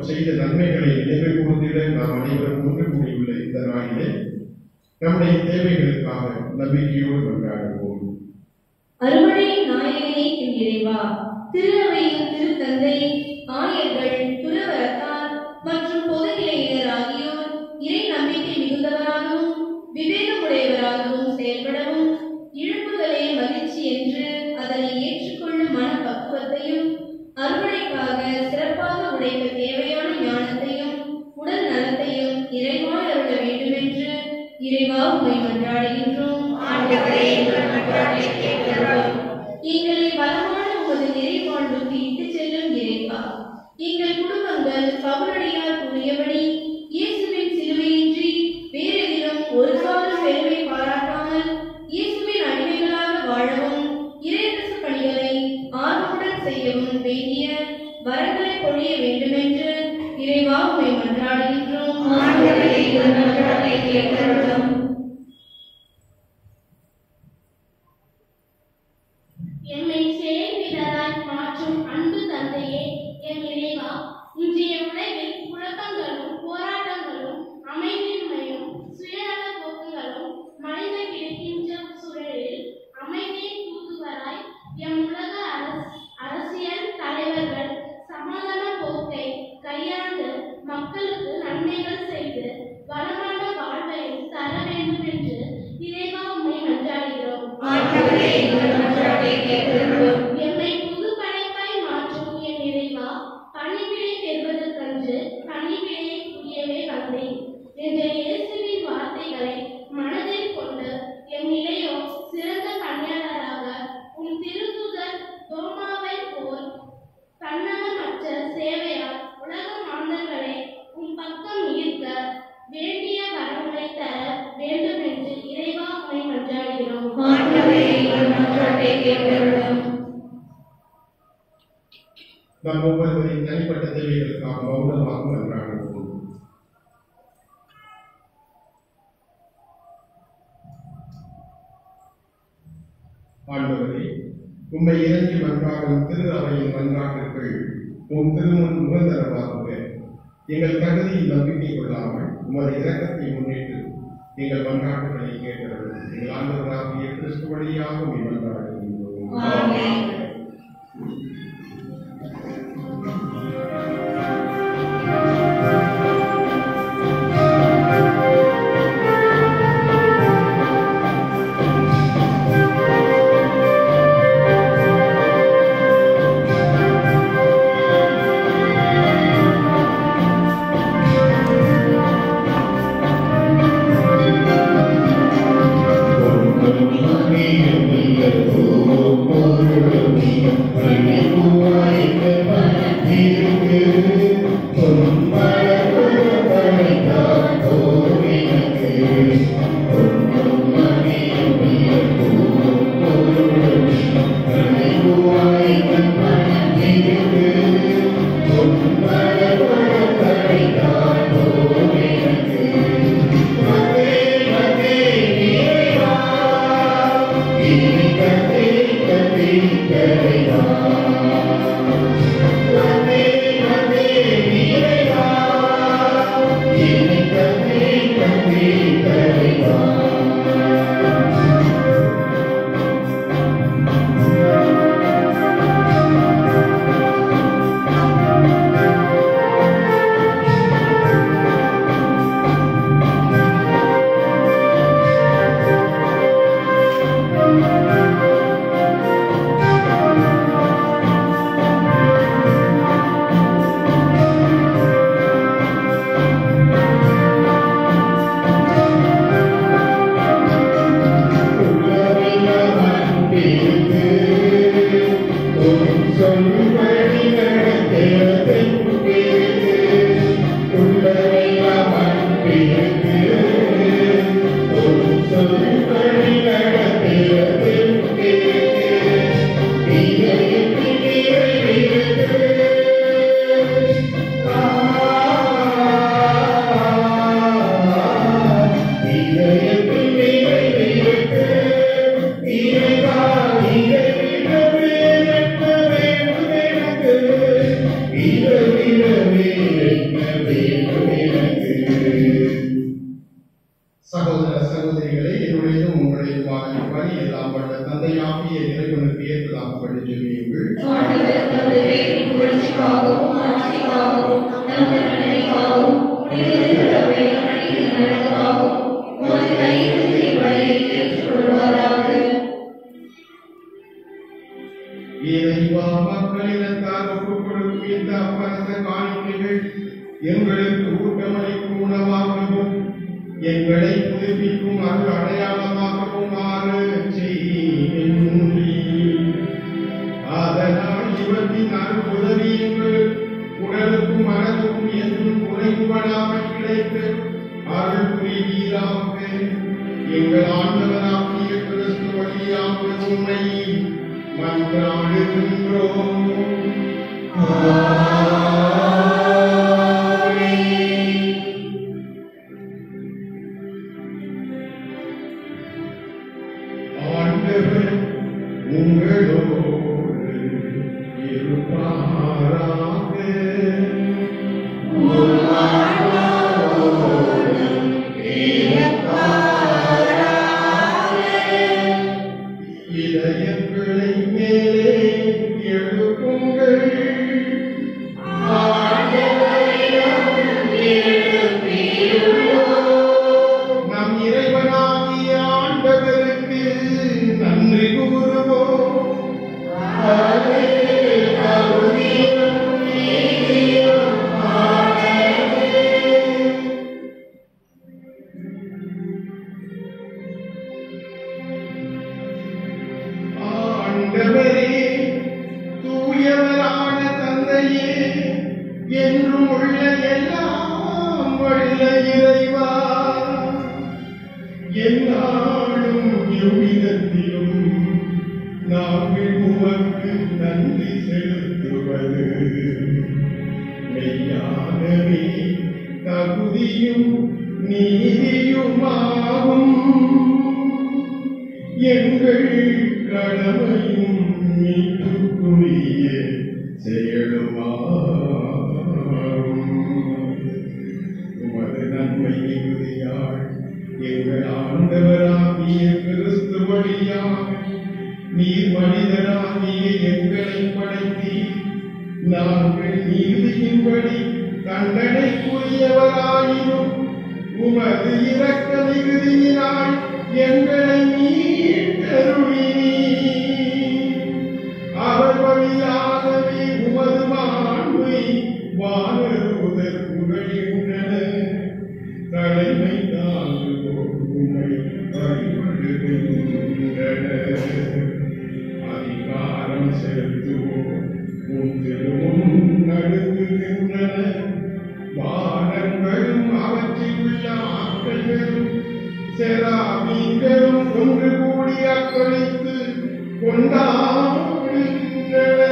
அவர் செய்த நன்மைகளை நினைவு கூர்ந்திட நாம் அனைவரும் ஒன்று கூடியுள்ள இந்த நாளிலே நம்முடைய தேவைகளுக்காக நம்பிக்கையோடு கொண்டாடுவோம் அறுவடை நாயகனே என் இறைவா திருநவையின் திருத்தந்தை ஆயர்கள் துறவரத்தார் மற்றும் பொதுநிலையினர் ஆகியோர் இறை நம்பிக்கை மிகுந்தவராகவும் விவேகமுடையவராகவும் செயல்படவும் இழப்புகளே மகிழ்ச்சி என்று அதனை ஏற்றுக்கொள்ளும் மனப்பக்குவத்தையும் அறுவடைக்காக சிறப்பாக உடைக்க தேவையான ஞானத்தையும் உடல் நலத்தையும் இறைவாய் அருள வேண்டுமென்று இறைவா உமை மன்றாடுகின்றோம் ஆண்டவரே, எங்கள் மன்றாட்டை கேட்டருளும். எங்களை பலமான உமது நிறைவாழ்வுக்கு இட்டுச் செல்லும் இறைவா எங்கள் குடும்பங்கள் பவுலடியார் கூறியபடி இயேசுவின் சிலுவையின்றி வேறெதிலும் ஒரு காலம் பெருமை பாராட்டாமல் இயேசுவின் அடிமைகளாக வாழவும் இறைரச பணிகளை ஆர்வமுடன் செய்யவும் வேண்டிய வரங்களை பொழிய வேண்டுமென்று இறைவா உமை மன்றாடுகின்றோம் ஆண்டவரே, எங்கள் மன்றாட்டை கேட்டருளும். எம்மை செயல்வீரராய் மாற்றும் அன்பு தந்தையே எம் இறைவா இன்றைய உலகில் குழப்பங்களும் போராட்டங்களும் அமைதியின்மையும் சுயநல போக்குகளும் மனித கிடைக்கின்ற சூழலில் அமைதியின் தூதுவராய் எம் உலக அரச- அரசியல் தலைவர்கள் சமாதான போக்கை கையாண்டு மக்களுக்கு நன்மைகள் செய்து வளமான வாழ்வையும் தர வேண்டும் என்று இறைவா உம்மை மன்றாடுகிறோம் ஆண்டவரே, எங்கள் மன்றாட்டை கேட்டருளும். எம்மை புது படைப்பாய் மாற்றும் என் இறைவா பணிவிடை பெறுவதற்கன்று பணிவிடையை புரியவே வந்தேன் என்ற இயேசுவின் வார்த்தைகளை மனதில் கொண்டு எம் இளையோ சிறந்த பணியாளராக உன் திருத்துதர் தோமாவை போல் தன்னலமற்ற சேவையால் உலக மாந்தர்களை உன் பக்கம் ஈர்க்க வேண்டிய வரங்களை தர வேண்டும் என்று இறைவா உம்மை மன்றாடுகிறோம் ஆண்டவரே, எங்கள் மன்றாட்டை கேட்டருளும். நம் ஒவ்வொருவரின் தனிப்பட்ட தேவைகளுக்காக மௌனமாக மன்றாடுவோம் ஆண்டவரே உம்மை இறங்கி மன்றாடும் திரு அவையின் மன்றாட்டுகள் உம் திருமுன் நிரந்தரமாகுக எங்கள் தகுதியில் நம்பிக்கை கொள்ளாமல் உமது இரக்கத்தை முன்னிட்டு எங்கள் மன்றாட்டுகளை கேட்டவர்கள் எங்கள் ஆண்டவராகிய கிறிஸ்து வழியாக உம்மை மன்றாடுகின்றோம் ஆமென். பொருட்கள் நீ இல்லை, பொருட்கள் இறைவா மக்களினத்தால் ஒப்புக் கொடுக்கும் இந்த அப்பரச காணிக்கைகள் எங்களுக்கு ஊட்டமளிக்கும் உணவாகவும் எங்களை புதுப்பிக்கும் அருள் அடையாளமாகவும் மாறு செய்கின்றீர். அதனால் இவற்றின் அருள் உதவி எங்கள் உடலுக்கும் மனதுக்கும் என்றும் குறைவுபடாமல் கிடைத்து அருள் புரிவீராக எங்கள் ஆண்டவராகிய கிறிஸ்து வழியாக உண்மை மன்றாடுகின்றோம் ஆண்டவர் உங்களோடு இருப்பாராக இதயங்களை மேலே எழுப்புங்கள் நம் இறைவனாகிய ஆண்டவருக்கு நன்றி கூறுவோம் ஆண்டவரே தூயவரான தந்தையே என்றும் உள்ள எல்லாம் வல்ல இறைவா என்னாலும் எவ்விதத்திலும் நாங்கள் உமக்கு நன்றி செலுத்துவது மெய்யாகவே தகுதியும் நீதியுமாகும் எங்கள் கடமையும் மீட்புக்குரிய செயலுமாகும் உமது நன்மை மிகுதியால் எங்கள் ஆண்டவராகிய கிறிஸ்து வழியாக நீர் மனிதனாகிய எங்களை படைத்தி நாங்கள் நீதியின்படி தண்டனைக்குரியவராயினும் உமது இரக்க மிகுதியினால் எங்களை மீட்டருளினீர் அவர் வழியாகவே உமது மாண்பை வானருவதற் புகழியுள்ளன தலைமை தாங்குவோர் உம்மை வழிபடுகின்றன அதிகாரம் செலுத்துவோர் உன் திருமுன் நடுங்குகின்றன வானங்களும் அவற்றில் உள்ள ஆட்களும் செராமீன்களும் ஒன்று கூடி அக்களித்து கொண்டாடுகின்றன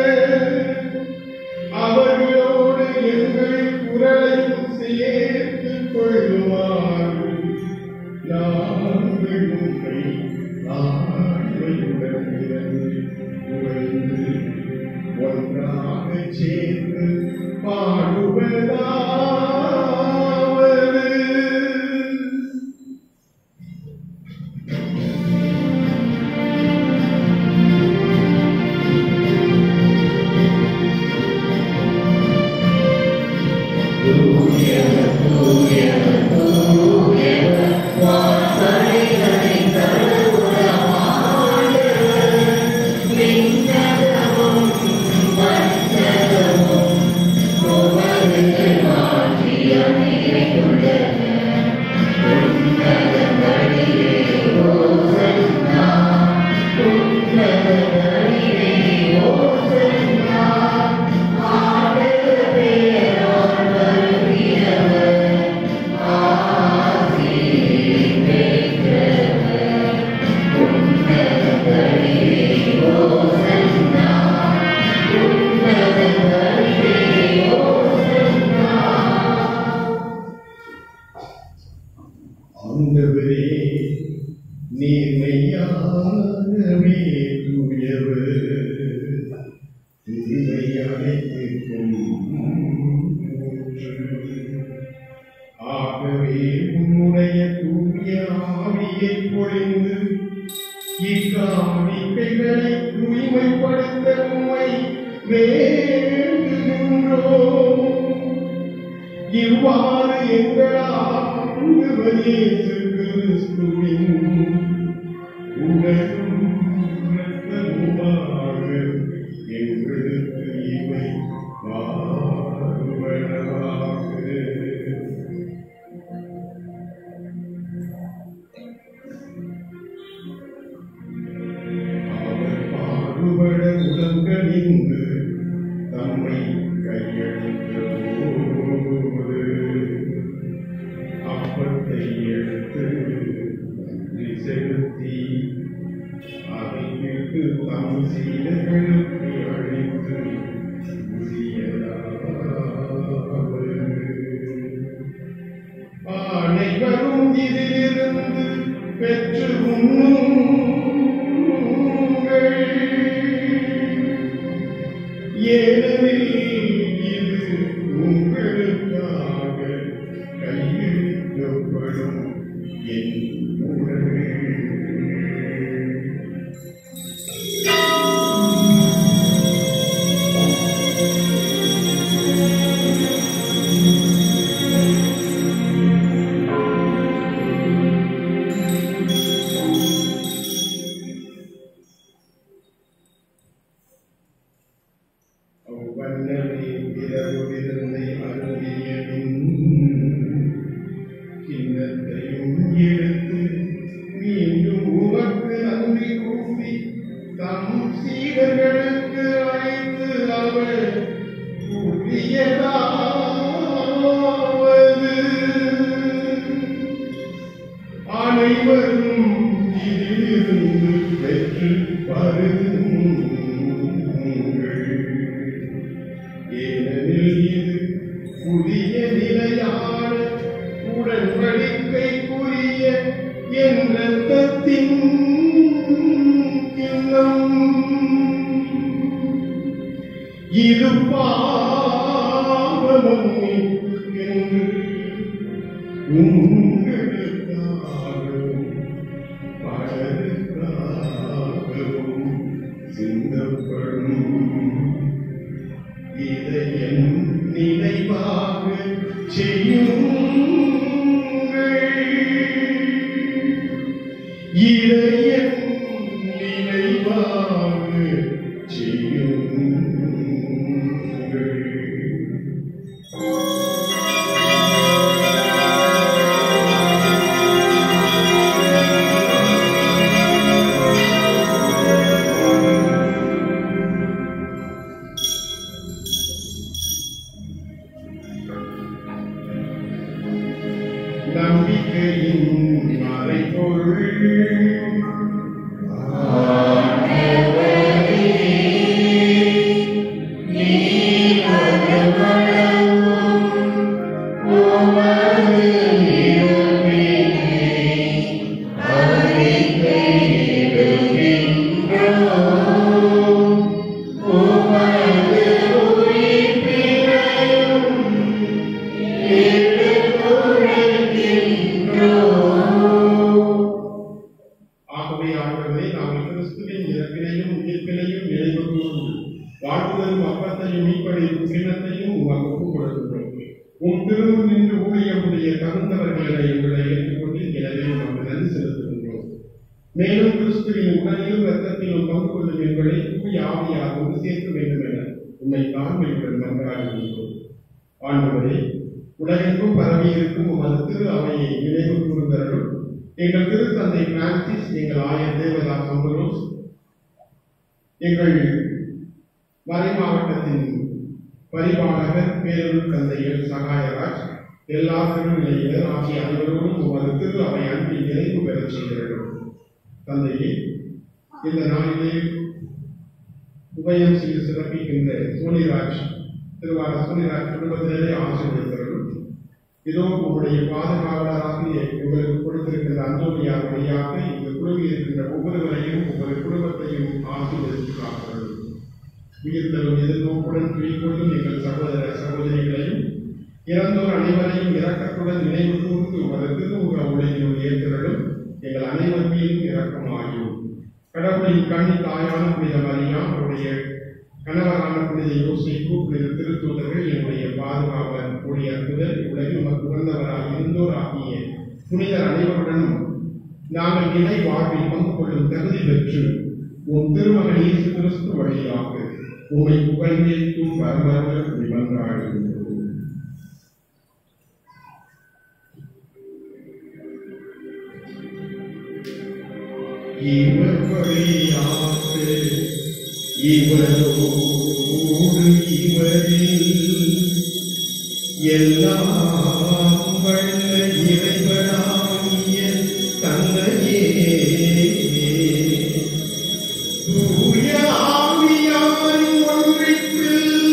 அவர்களோடு எங்கள் குரலையும் சேர்த்து கொள்ளுமாறு நாங்கள் உம்மை ஆண்மையுடன் இறங்கி புகழ்ந்து ஒன்றாக சேர்ந்து பாடுவதாவது ஆண்டவரே நீர் மெய்யாகவே தூயவர் உண்மை அனைத்திற்கும் ஊற்று. ஆகவே உன்னுடைய தூய ஆவியை பொழிந்து இக்காணிக்கைகளை தூய்மைப்படுத்த உம்மை வேண்டுகின்றோம் இவ்வாறு எங்கள் ஆண்டவர் இயேசு கிறிஸ்துவின் உடலும் இரத்தமுமாக எங்களுக்கு இவை மாறுவனவாக அவர் பாடுபட உலங்கணிந்து தம்மை கையெழுத்த போது அப்பத்தை எடுத்து நன்றி செலுத்தி அதை விட்டு தம் சீடர்களுக்கு அளித்து கூறியதாவது அனைவரும் இதிலிருந்து பெற்று உண்ணுங்கள் ஏனெனில் இது உங்களுக்காக கையெழுத்தப்படும் என் உடல் அவ்வண்ணமே இரவுவிருந்தை அருந்திய பின் கிண்ணத்தையும் எடுத்து மீண்டும் உமக்கு நன்றி கூறி தம் சீடர்களுக்கு அழைத்து அவர் கூறியதாவது அனைவரும் இதிலிருந்து பெற்று பருகுங்கள் ஏனெனில் இது புதிய நிலையான உடன்படிக்கைக்குரிய என் ரத்தத்தின் கிண்ணம் இது பாவமன்னிப்புக்கென்று உங்களுக்காகவும் பலருக்காகவும் சிந்தப்படும் இதை என் நினைவாக செய்யுங்கள் இதை என் நினைவாக செய்யுங்கள் நம்பிக்கையின் மறைபொருள் ஆகவே ஆண்டவரே நாங்கள் கிறிஸ்துவின் இறப்பினையும் உயிர்ப்பினையும் நினைவு கூர்ந்து வாழ்வுதலும் அப்பத்தையும் மீட்படையும் கிண்ணத்தையும் உமக்கு ஒப்புக் கொடுக்கின்றோம் உம் திருமுன் நின்று ஊழியமுடைய தகுந்தவர்களை எங்களை ஏற்றுக்கொண்டு எனவே உமக்கு நன்றி செலுத்துகின்றோம் மேலும் கிறிஸ்துவின் உடலிலும் இரத்தத்திலும் பங்கு கொள்ளும் எங்களை தூய் ஆவியாக ஒன்று சேர்க்க வேண்டும் என உண்மை தாழ்மையுடன் மன்றாடுகின்றோம் ஆண்டவரே உலகெங்கும் பரவி இருக்கும் உமது திரு அவையை நினைவு கூறுகிறோம் எங்கள் திருத்தந்தை பிரான்சிஸ் எங்கள் ஆயர் தேவதாஸ் அம்பரோஸ் எங்கள் மறை மாவட்டத்தின் பரிபாலகர் பேரூர் தந்தையர் சகாயராஜ் எல்லா திருநிலையினர் ஆகிய அனைவரோடும் உமது திரு அவை அன்பில் நிறைவு பெறச் செய்கிறோம் தந்தையே இந்த நாளிலே உபயம் செய்து சிறப்பிக்கின்ற சோனிராஜ் திருவார சோனிராஜ் குடும்பத்தினரே ஆசீர்வதிக்கிறோம் இதோ உங்களுடைய பாதுகாவலராக உங்களுக்கு கொடுத்திருக்கின்ற அந்தோனியா வழியாக இந்த குழுவில் இருக்கின்ற ஒவ்வொருவரையும் ஒவ்வொரு குடும்பத்தையும் ஆசீர்வதித்து காக்கிறது உயிர்த்தலும் எதிர்நோக்குடன் துணிக்கொள்ளும் எங்கள் சகோதர சகோதரிகளையும் இறந்தோர் அனைவரையும் இரக்கத்துடன் நினைவு கூர்ந்து உமது திருமுக உலகினுள் ஏற்கிறதும் எங்கள் அனைவர் மீதும் இரக்கமாயும் கடவுளின் கண்ணி தாயான புனித மரியா அவருடைய கணவரான புனித யோசிப்பு புனித திருத்தூதர்கள் என்னுடைய பாதுகாவலர் கூடிய அற்புதர் உலகில் உமக்கு உகந்தவராக இருந்தோர் ஆகிய புனிதர் அனைவருடனும் நாங்கள் நிலை வாழ்வில் பங்கு கொள்ளும் தகுதி பெற்று உன் திருமகன் இயேசு கிறிஸ்து வழியாக உமை புகழ்ந்தேற்றும் வரவர நிமன்றாடுகின்றோம் இவர் வழியாக இவரோடு இவரில் எல்லாம் வல்ல இறைவனாகிய தந்தையே தூய ஆவியாரின் ஒன்றிற்கு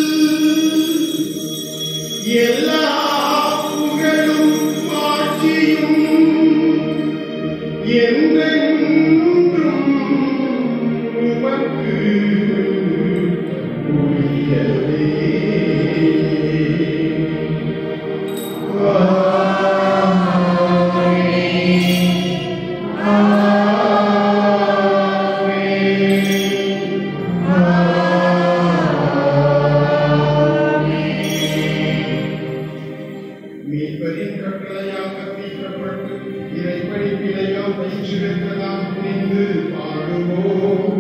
எல்லா புகழும் ஆட்சியும் என்றென்றும் உமக்கு உரியதே. மீட்பரின் கட்டளையால் கற்பிக்கப்பட்டு இறைப்பணிப்பினையால் பயிற்சியெல்லாம் புரிந்து பாடுவோம்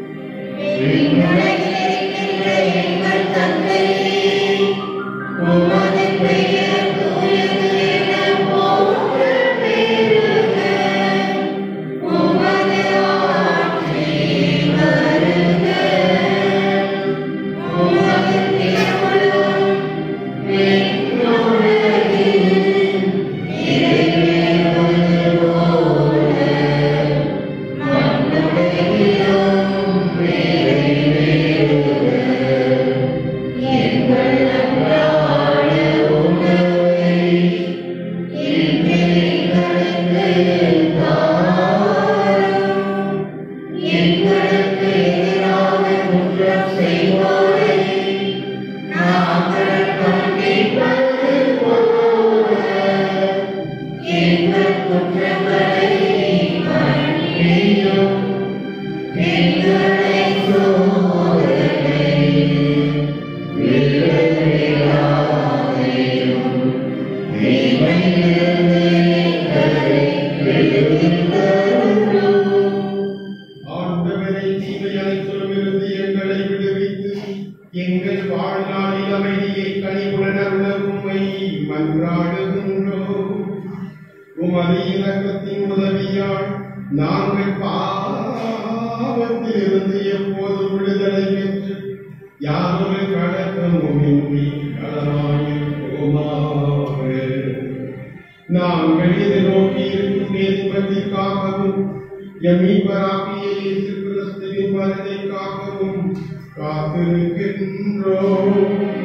ஆண்டவரை தீமை அனைத்திலுமிருந்து எங்களை விடுவித்து எங்கள் வாழ்நாளில் அமைதியை கனிவுடன் அருள உம்மை மன்றாடுகின்றோம் உமது இலக்கத்தின் உதவியால் நாங்கள் பாவத்திலிருந்து எப்போதும் விடுதலை பெற்று யாரொரு கலக்கமுமின்றி களமாயிருப்போமாக நாங்கள் எதிர்நோக்கி இருக்கும் நேர்மத்திற்காகவும் எம்மீட்பராகிய இயேசு கிறிஸ்துவின் வருகைக்காகவும் காத்திருக்கின்றோம்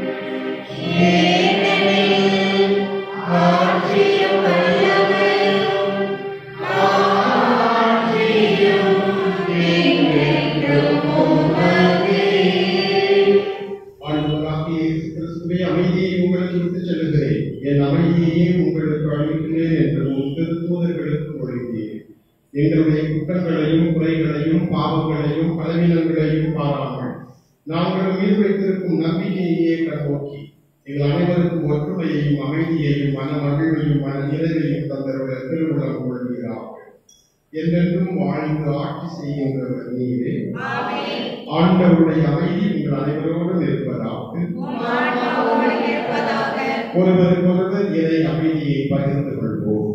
ஆண்டவராகிய இயேசு கிறிஸ்துவே அமைதியை உங்களுக்கு விட்டுச் செல்லுகிறேன் என் அமைதியையே உங்களுக்கு அளிக்கிறேன் என்று உன் திருத்தூதர்களுக்கு ஒழுங்கினேன் எங்களுடைய குற்றங்களையும் குறைகளையும் பாவங்களையும் பலவீனங்களையும் பாராமல் நாங்கள் மீது வைத்திருக்கும் நம்பிக்கையையே கண்ணோக்கி எங்கள் அனைவருக்கும் ஒற்றுமையையும் அமைதியையும் மன மகிழ்வையும் மன நிறைவையும் தந்தருடைய திருவுளம் கொள்கிறார்கள் என்றென்றும் வாழ்ந்து ஆட்சி செய்கின்றவர் நீரே ஆண்டவருடைய அமைதி உங்கள் அனைவரோடும் இருப்பதாக ஒருவருக்கொருவர் இறை அமைதியை பகிர்ந்து கொள்வோம்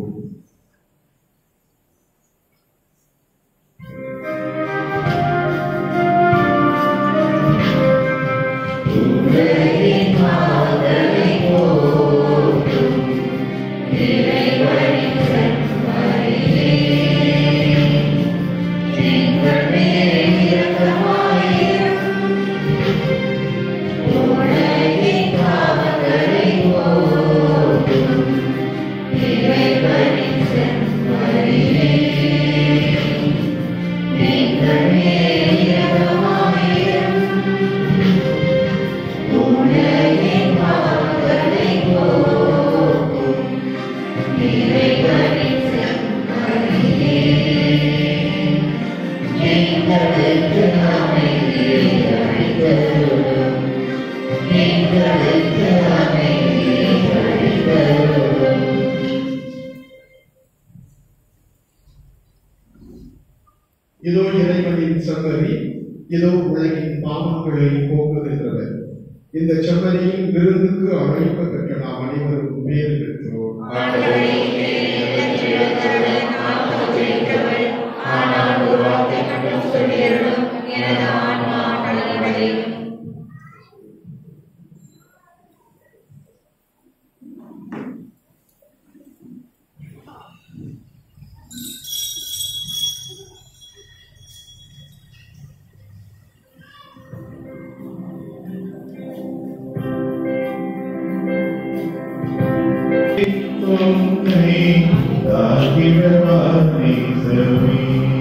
இதோ இறைவனின் சந்ததி இதோ உலகின் பாவங்களை போக்குகின்றவர் இந்த செம்மறியின் விருந்துக்கு அழைப்பு பெற்ற நாம் அனைவரும் பேறு பெற்றோர் ஆண்டவரே, என்னிடத்தில் எழுந்தருளும், நான் தகுதியற்றவள். ஆனால் ஒரு வார்த்தை மட்டும் சொல்லியருளும், எனது ஆன்மா நலமடையும். உன்னை தாகிடவாய் நேசமே.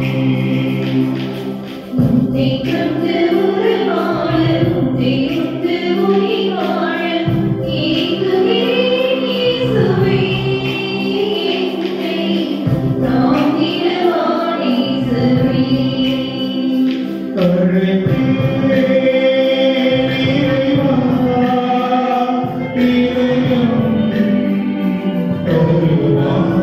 நீக்கத்து உருவாழ, தீர்த்து உயிர்வாழ, இயேசுவே, இயேசுவே, என்னை தாங்கிடவாய் இயேசுவே. அழைத்தீரே இறைவா, இதயம் தருவாய்.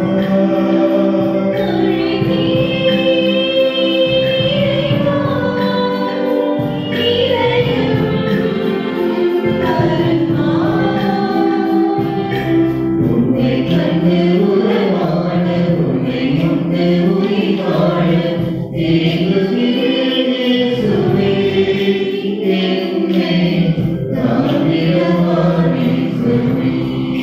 உன்னை கண்டு உறவாட, உன்னை முந்து உயிர்வாழ, இயேசுவே, இயேசுவே, என்னை தாங்கிடவாய் இயேசுவே.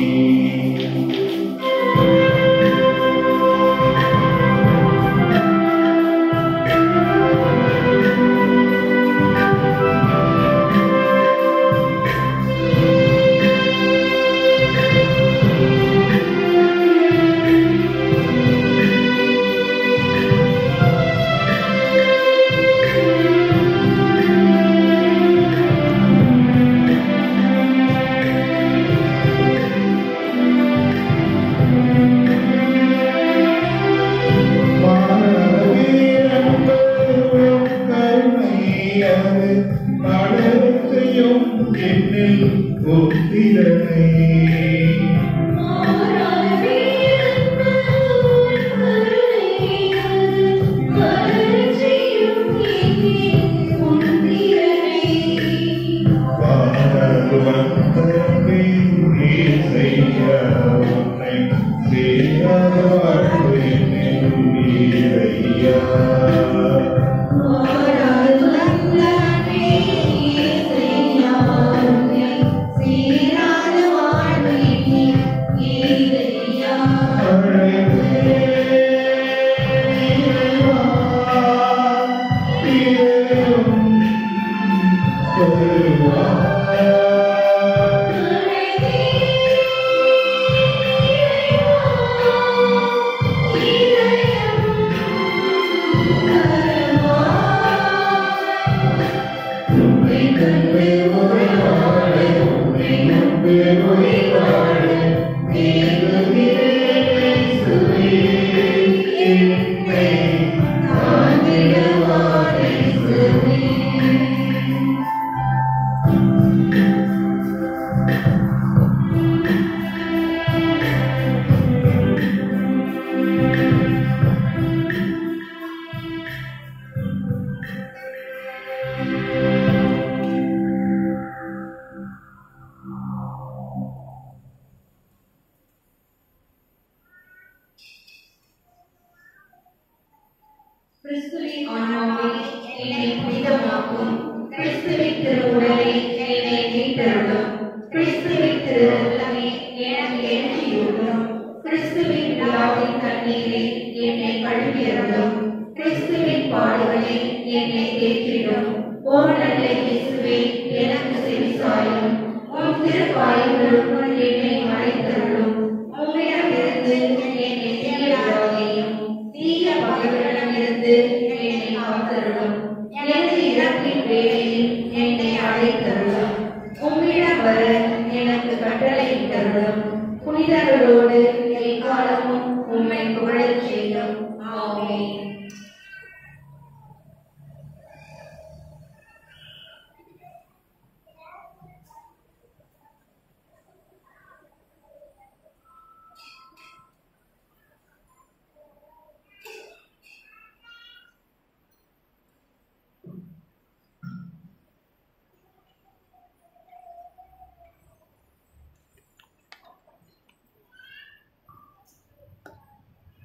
கிறிஸ்துவின் ஆன்மாவே என்னை புனிதமாக்கும் கிறிஸ்துவின் திருவுடலை என்னை மீட்டருளும் கிறிஸ்துவின் திரு ரத்தமே எனக்கு எழுச்சியூட்டும் கிறிஸ்துவின் விழாவின் கண்ணீரை என்னை கழுவியருளும் கிறிஸ்துவின் பாடுகளை என்னை தேற்றிடும் ஓ நல்ல இயேசுவே எனக்கு செவிசாயும் உம் திருப்பாயங்களுக்குள் என்னை மறைத்தருளும் உம்மிடமிருந்து என்னை தீயவராகையும் தீய பகைவரிடமிருந்து என்னை காத்தருளும் எனது இறப்பின் வேளையில் என்னை அழைத்தருளும் உம்மிடம் வர எனக்கு கட்டளையிட்டருளும் புனிதர்களோடு எக்காலமும் உம்மை புகழச் செய்யும் ஆமென்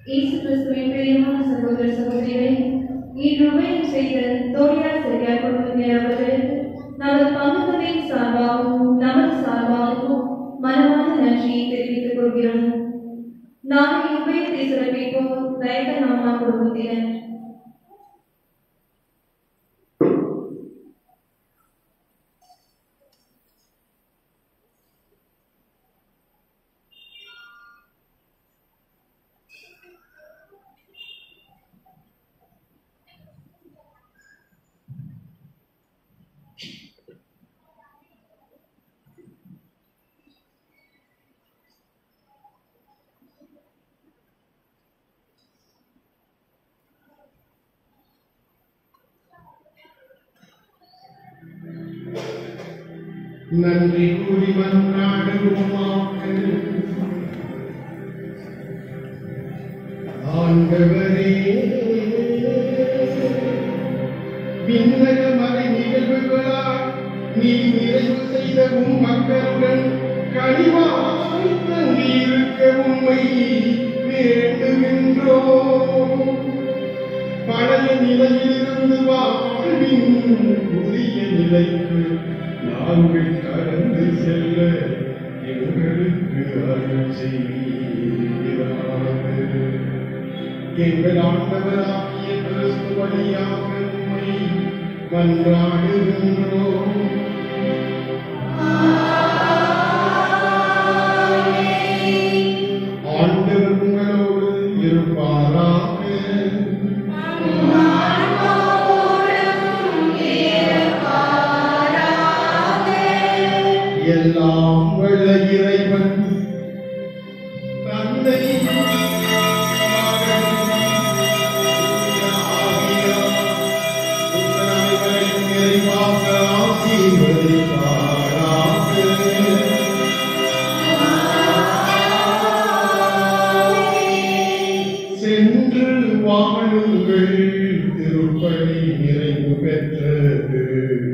இயேசு கிறிஸ்துவின் பிரியமான சகோதர சகோதரிகளே இன்று உபயம் செய்த தோழியார் சரியார் குடும்பத்தினர் அவர்களுக்கு நமது பங்குகளின் சார்பாகவும் நமது சார்பாகவும் மனமான நன்றியை தெரிவித்துக் கொள்கிறோம் நாளை உபயத்தை சிறப்பிப்போம் தயக்க நாமா குடும்பத்தினர் நன்றி கூறி மன்றாடுவோமாக ஆண்டவரே விண்ணக மறை நிகழ்வுகளால் நீ நிறைவு செய்த உம் மக்களுடன் கனிவாய் தங்கியிருக்க உம்மை வேண்டுகின்றோம் பழைய நிலையிலிருந்து வாழ்வின் புதிய நிலைக்கு நாங்கள் கடந்து செல்ல எங்களுக்கு அருள் செய்வீராக எங்கள் ஆண்டவராகிய கிறிஸ்து வழியாக உம்மை மன்றாடுகின்றோம் ஆண்டவர் உங்களோடு இருப்பாராக எல்லாம் வல்ல இறைவன் தந்தை மகன், ஆவியார், உங்கள் அனைவரையும் நிறைவாக ஆசீர்வதிப்பாராக. சென்று வாழுங்கள் திருப்பணி நிறைவு பெற்றது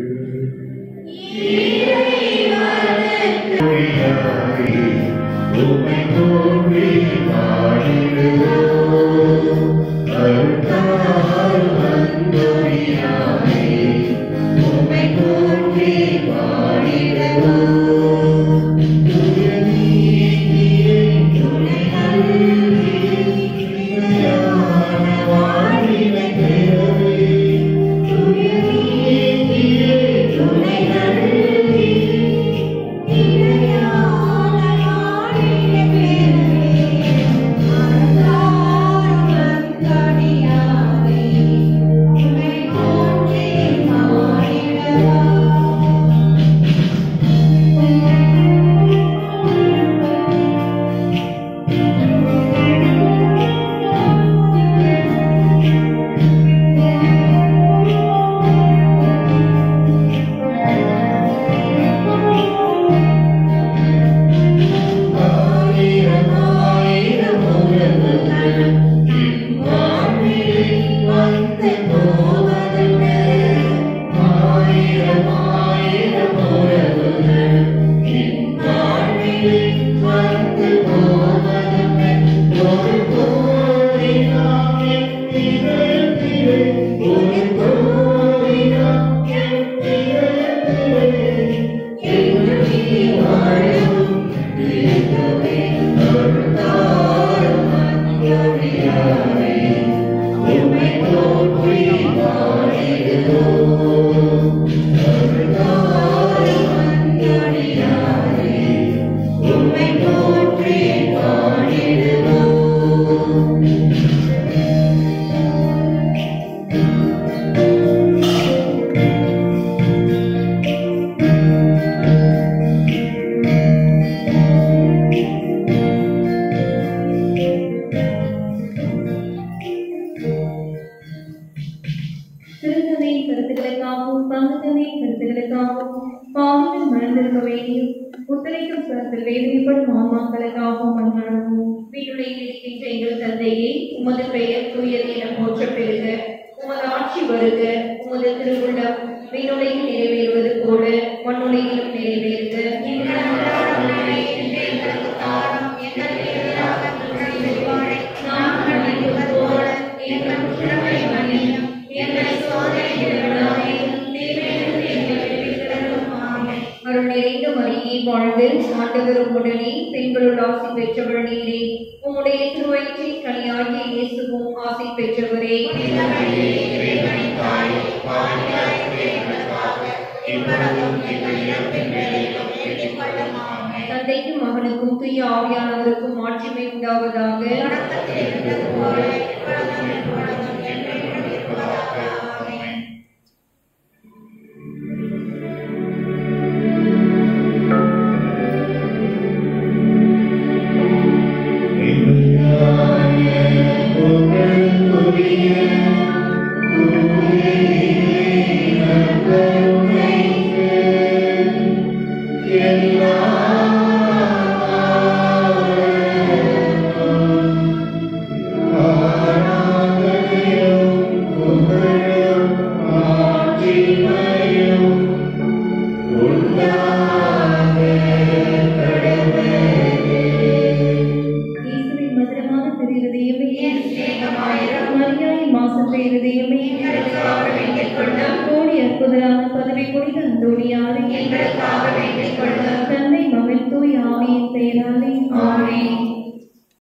திருத்தந்தையின் கருத்துக்களுக்காகவும் பங்குத்தந்தையின் கருத்துக்களுக்காகவும் பாவிகள் மறந்திருக்க வேண்டியும் புத்தளிக்கும் சிறத்தில் வேதனைப்படும் ஆன்மாக்களுக்காகவும் மன்றாடுவோம் வீட்டுடையில் இருக்கின்ற எங்கள் தந்தையே உமது பெயர் தூயது என போற்ற பெறுக உமது ஆட்சி வருக உமது திருவுள்ளம் வீணுலையில் நிறைவேறுவது போல மண்ணுலையிலும் நிறைவேறுக எங்கள் அன்றாட உணவை இன்று எங்களுக்கு தாரும். எங்களுக்கு எதிராக குற்றம் செய்வாரை நாங்கள் அருள் நிறைந்த மரியே வாழ்ந்து ஆண்டவர் உடனே பெண்களுள் ஆசி பெற்றவள் நீரே உம்முடைய திருவயிற்றின் கனியாகிய இயேசுவும் ஆசி பெற்றவரே தந்தைக்கும் மகனுக்கும் தூய ஆவியானவருக்கும் ஆட்சிமை உண்டாவதாக இயேசுவின் மதுரமான திரு இருதயமே மரியாயின் மாசற்ற இருதயமே கோடி அற்புதரான பதவி புனித அந்தோணியாரே தந்தை மகன் தூய் ஆவியின் பெயராலே ஆமென்